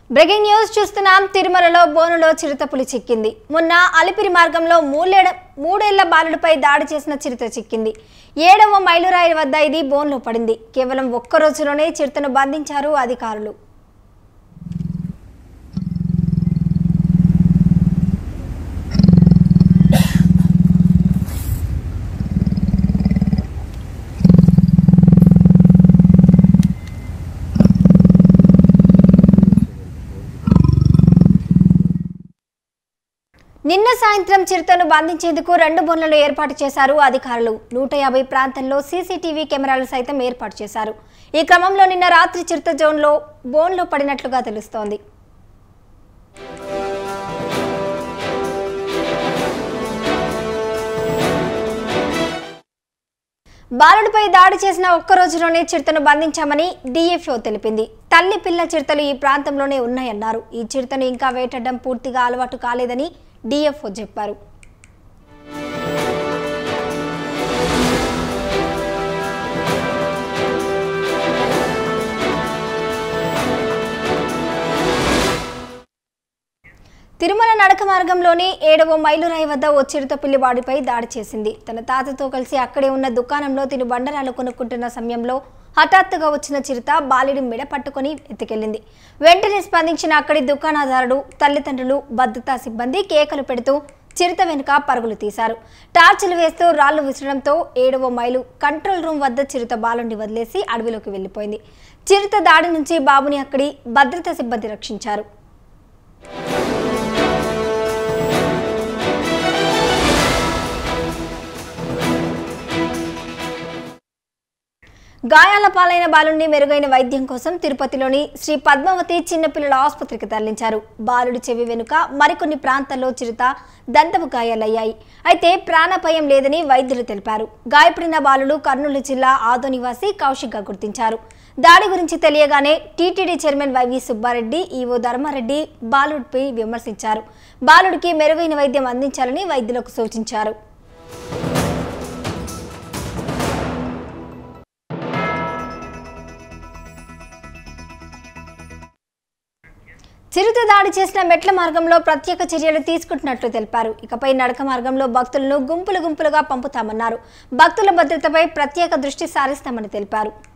breaking news చూస్తున్నాం తిరుమలలో బోనులో చిరుతపులి చిక్కింది మొన్న అలిపిరి మార్గంలో మూడేడ మూడేళ్ల బాలుడిపై దాడి చేసిన చిరుత చిక్కింది ఏడవ మైలురాయి వద్ద ఇది బోన్లో పడింది కేవలం ఒక్క రోజులోనే చిరుతను బంధించారు అధికారులు నిన్న సాయంత్రం చిరుతను బంధించేందుకు రెండు బోన్లను ఏర్పాటు చేశారు అధికారులు నూట యాభై ప్రాంతంలో సీసీటీవీ కెమెరాలు సైతం ఏర్పాటు చేశారు ఈ క్రమంలో నిన్న రాత్రి చిరుత జోన్లో బోన్లో పడినట్లుగా తెలుస్తోంది బాలుడిపై దాడి చేసిన ఒక్క రోజులోనే చిరుతను బంధించామని డిఎఫ్ఓ తెలిపింది తల్లి పిల్ల చిరుతలు ఈ ప్రాంతంలోనే ఉన్నాయన్నారు ఈ చిరుతను ఇంకా వేటాడడం పూర్తిగా అలవాటు కాలేదని డిఎఫ్ఓ చెప్పారు తిరుమల నడక మార్గంలోని ఏడవ మైలురాయి వద్ద ఓ చిరుత పిల్లివాడిపై దాడి చేసింది తన తాతతో కలిసి అక్కడే ఉన్న దుకాణంలో తిను బండరాలు కొనుక్కుంటున్న సమయంలో హఠాత్తుగా వచ్చిన చిరుత బాలుడి మెడ పట్టుకొని ఎత్తుకెళ్లింది వెంటనే స్పందించిన అక్కడి దుకాణదారుడు తల్లిదండ్రులు భద్రతా సిబ్బంది కేకలు పెడుతూ చిరుత వెనుక పరుగులు తీశారు టార్చులు వేస్తూ రాళ్లు విసరడంతో ఏడవ మైలు కంట్రోల్ రూమ్ వద్ద చిరుత బాలుని వదిలేసి అడవిలోకి వెళ్లిపోయింది చిరుత దాడి నుంచి బాబుని అక్కడి భద్రతా సిబ్బంది రక్షించారు గాయాల పాలైన బాలుడిని మెరుగైన వైద్యం కోసం తిరుపతిలోని శ్రీ పద్మావతి చిన్నపిల్లల ఆసుపత్రికి తరలించారు బాలుడి చెవి వెనుక మరికొన్ని ప్రాంతాల్లో చిరుత దంతపు గాయాలయ్యాయి అయితే ప్రాణాపాయం లేదని వైద్యులు తెలిపారు గాయపడిన బాలుడు కర్నూలు జిల్లా ఆదో నివాసి కౌశిక్గా గుర్తించారు దాడి గురించి తెలియగానే TTD chairman Y V Subba Reddy EO Dharma Reddy బాలుడిపై విమర్శించారు బాలుడికి మెరుగైన వైద్యం అందించాలని వైద్యులకు సూచించారు చిరుత దాడి చేసిన మెట్ల మార్గంలో ప్రత్యేక చర్యలు తీసుకుంటున్నట్లు తెలిపారు ఇకపై నడక మార్గంలో భక్తులను గుంపులు గుంపులుగా పంపుతామన్నారు భక్తుల భద్రతపై ప్రత్యేక దృష్టి సారిస్తామని తెలిపారు